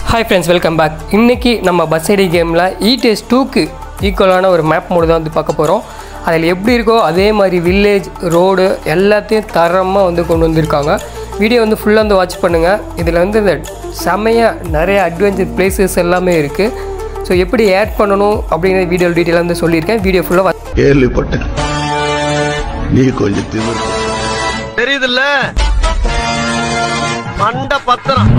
hi friends welcome back இன்றைக்கி நம்ம bus ID கேமில் இ டெஸ்ட் டூக்கு ஈக்குவலான ஒரு மேப் மோடு தான் வந்து பார்க்க போகிறோம் அதில் எப்படி இருக்கோ அதே மாதிரி வில்லேஜ் ரோடு எல்லாத்தையும் தரமாக வந்து கொண்டு வந்திருக்காங்க வீடியோ வந்து ஃபுல்லாக வந்து வாட்ச் பண்ணுங்கள் இதில் வந்து இந்த செமையாக நிறைய அட்வென்ச்சர் பிளேசஸ் எல்லாமே இருக்குது ஸோ எப்படி ஆட் பண்ணணும் அப்படிங்கிற வீடியோ டீட்டெயிலாக வந்து சொல்லியிருக்கேன் வீடியோ ஃபுல்லாக கேள்விப்பட்டேன் நீ கொஞ்சம் திமிரு தெரியுதுல்ல மண்ட பத்திரம்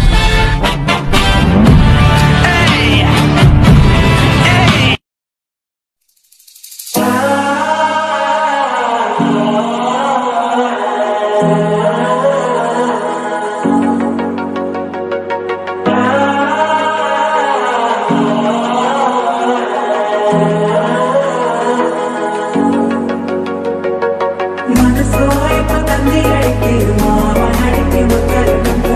മനസ്സോയ പതന്തി അടിക്ക് മാവനടിക്ക് മുത്തരണ്ട്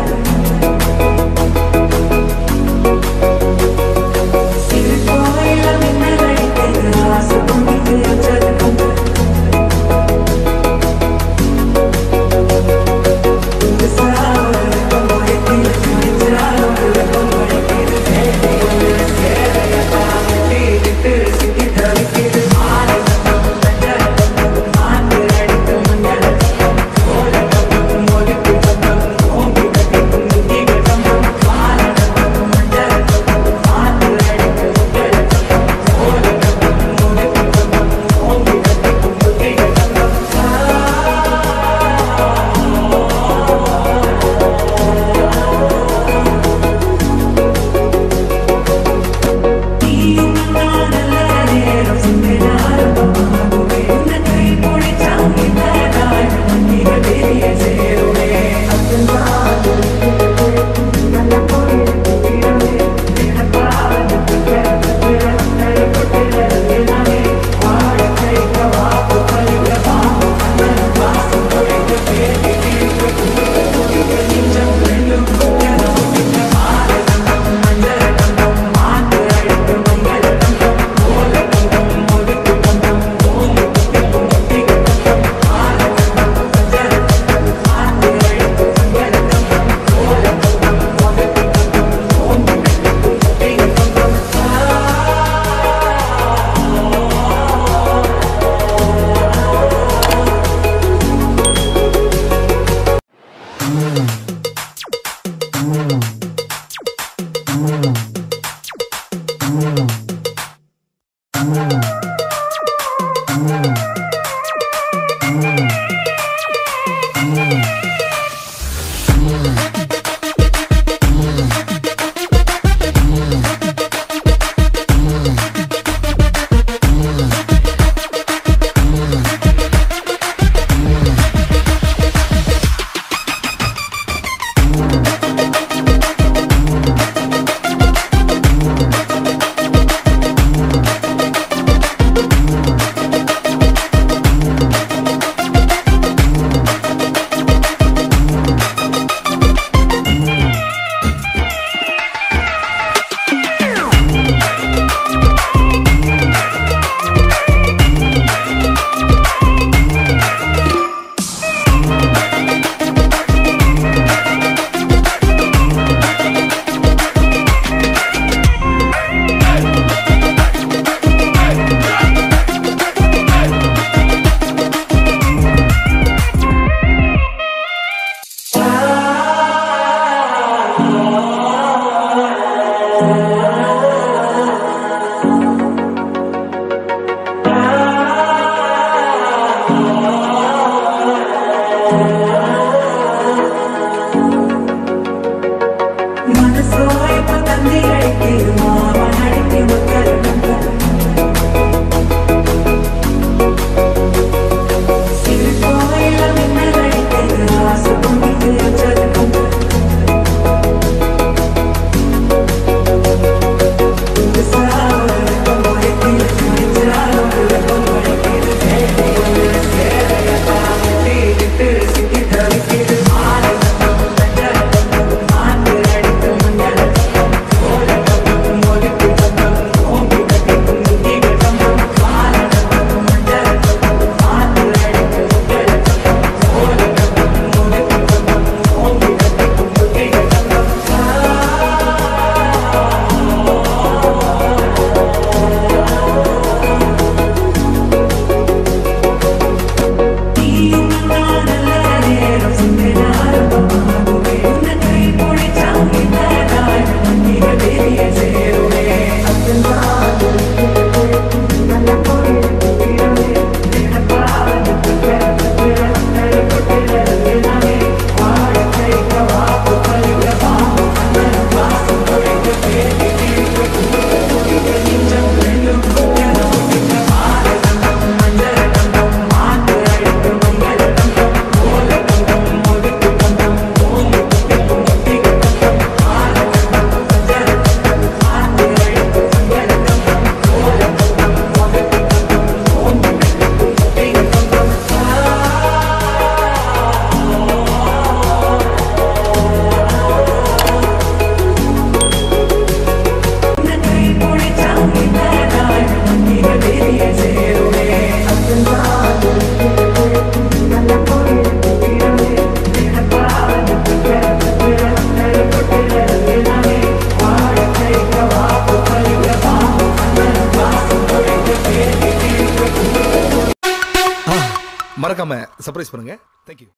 സിരിപ്പോയ മിന്നലടിക്ക് ആസകുണ്ടിക്ക് അച്ചതുണ്ട് மறக்காம சர்ப்ரைஸ் பண்ணுங்க தேங்க்யூ